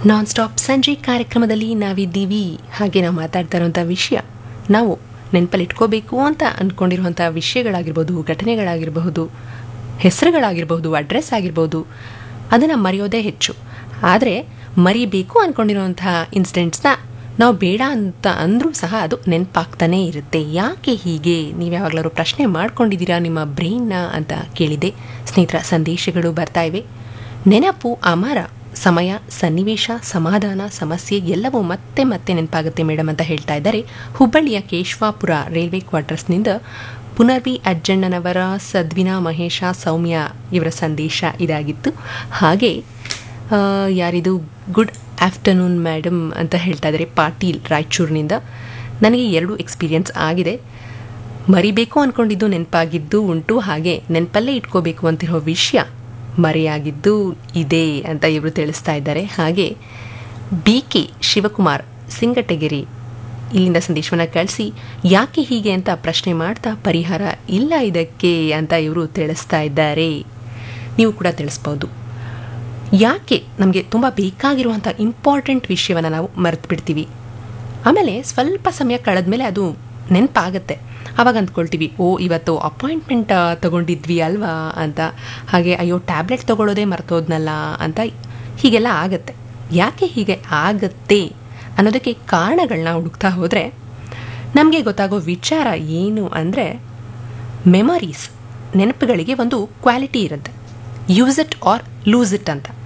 non stop ಸಂಜೆ ಕಾರ್ಯಕ್ರಮದಲ್ಲಿ ನಾವಿದ್ದೀವಿ ಹಾಗೆ ನಾವು ಮಾತಾಡ್ತಾ ಇರುವಂಥ ವಿಷಯ ನಾವು ನೆನಪಲ್ಲಿ ಇಟ್ಕೋಬೇಕು ಅಂತ ಅಂದ್ಕೊಂಡಿರುವಂಥ ವಿಷಯಗಳಾಗಿರ್ಬೋದು ಘಟನೆಗಳಾಗಿರಬಹುದು ಹೆಸರುಗಳಾಗಿರ್ಬಹುದು ಅಡ್ರೆಸ್ ಆಗಿರ್ಬೋದು ಅದನ್ನು ಮರೆಯೋದೇ ಹೆಚ್ಚು ಆದರೆ ಮರಿಬೇಕು ಅಂದ್ಕೊಂಡಿರುವಂಥ ಇನ್ಸಿಡೆಂಟ್ಸ್ನ ನಾವು ಬೇಡ ಅಂತ ಅಂದರೂ ಸಹ ಅದು ನೆನಪಾಗ್ತಾನೇ ಇರುತ್ತೆ ಯಾಕೆ ಹೀಗೆ ನೀವು ಯಾವಾಗಲಾದ್ರು ಪ್ರಶ್ನೆ ಮಾಡ್ಕೊಂಡಿದ್ದೀರಾ ನಿಮ್ಮ ಬ್ರೈನ್ನ ಅಂತ ಕೇಳಿದೆ ಸ್ನೇಹಿತರ ಸಂದೇಶಗಳು ಬರ್ತಾ ಇವೆ ನೆನಪು ಅಮರ ಸಮಯ ಸನ್ನಿವೇಶ ಸಮಾಧಾನ ಸಮಸ್ಯೆ ಎಲ್ಲವೂ ಮತ್ತೆ ಮತ್ತೆ ನೆನಪಾಗುತ್ತೆ ಮೇಡಮ್ ಅಂತ ಹೇಳ್ತಾ ಇದ್ದಾರೆ ಹುಬ್ಬಳ್ಳಿಯ ಕೇಶವಾಪುರ ರೈಲ್ವೆ ಕ್ವಾರ್ಟರ್ಸ್ನಿಂದ ಪುನರ್ವಿ ಅಜ್ಜಣ್ಣನವರ ಸದ್ವಿನಾ ಮಹೇಶ ಸೌಮ್ಯ ಇವರ ಸಂದೇಶ ಇದಾಗಿತ್ತು ಹಾಗೆ ಆ, ಯಾರಿದು ಗುಡ್ ಆಫ್ಟರ್ನೂನ್ ಮೇಡಮ್ ಅಂತ ಹೇಳ್ತಾ ಇದ್ದಾರೆ ಪಾಟೀಲ್ ರಾಯಚೂರಿನಿಂದ ನನಗೆ ಎರಡು ಎಕ್ಸ್ಪೀರಿಯನ್ಸ್ ಆಗಿದೆ ಮರಿಬೇಕು ಅಂದ್ಕೊಂಡಿದ್ದು ನೆನಪಾಗಿದ್ದು ಉಂಟು ಹಾಗೆ ನೆನಪಲ್ಲೇ ಇಟ್ಕೋಬೇಕು ಅಂತಿರೋ ವಿಷಯ ಮರೆಯಾಗಿದ್ದು ಇದೆ ಅಂತ ಇವರು ತಿಳಿಸ್ತಾ ಇದ್ದಾರೆ ಹಾಗೆ ಬಿ ಕೆ ಶಿವಕುಮಾರ್ ಸಿಂಗಟಗೆರೆ ಇಲ್ಲಿಂದ ಸಂದೇಶವನ್ನು ಕಳಿಸಿ ಯಾಕೆ ಹೀಗೆ ಅಂತ ಪ್ರಶ್ನೆ ಮಾಡ್ತಾ ಪರಿಹಾರ ಇಲ್ಲ ಇದಕ್ಕೆ ಅಂತ ಇವರು ತಿಳಿಸ್ತಾ ಇದ್ದಾರೆ ನೀವು ಕೂಡ ತಿಳಿಸ್ಬೋದು ಯಾಕೆ ನಮಗೆ ತುಂಬ ಬೇಕಾಗಿರುವಂಥ ಇಂಪಾರ್ಟೆಂಟ್ ವಿಷಯವನ್ನು ನಾವು ಮರೆತು ಬಿಡ್ತೀವಿ ಆಮೇಲೆ ಸ್ವಲ್ಪ ಸಮಯ ಕಳೆದ್ಮೇಲೆ ಅದು ನೆನಪಾಗತ್ತೆ ಆವಾಗ ಅಂದ್ಕೊಳ್ತೀವಿ ಓ ಇವತ್ತು ಅಪಾಯಿಂಟ್ಮೆಂಟ್ ತಗೊಂಡಿದ್ವಿ ಅಲ್ವಾ ಅಂತ ಹಾಗೆ ಅಯ್ಯೋ ಟ್ಯಾಬ್ಲೆಟ್ ತಗೊಳ್ಳೋದೇ ಮರ್ತೋದ್ನಲ್ಲ ಅಂತ ಹೀಗೆಲ್ಲ ಆಗತ್ತೆ ಯಾಕೆ ಹೀಗೆ ಆಗತ್ತೆ ಅನ್ನೋದಕ್ಕೆ ಕಾರಣಗಳನ್ನ ಹುಡುಕ್ತಾ ಹೋದರೆ ನಮಗೆ ಗೊತ್ತಾಗೋ ವಿಚಾರ ಏನು ಅಂದರೆ ಮೆಮೊರೀಸ್ ನೆನಪುಗಳಿಗೆ ಒಂದು ಕ್ವಾಲಿಟಿ ಇರುತ್ತೆ use it or lose it ಅಂತ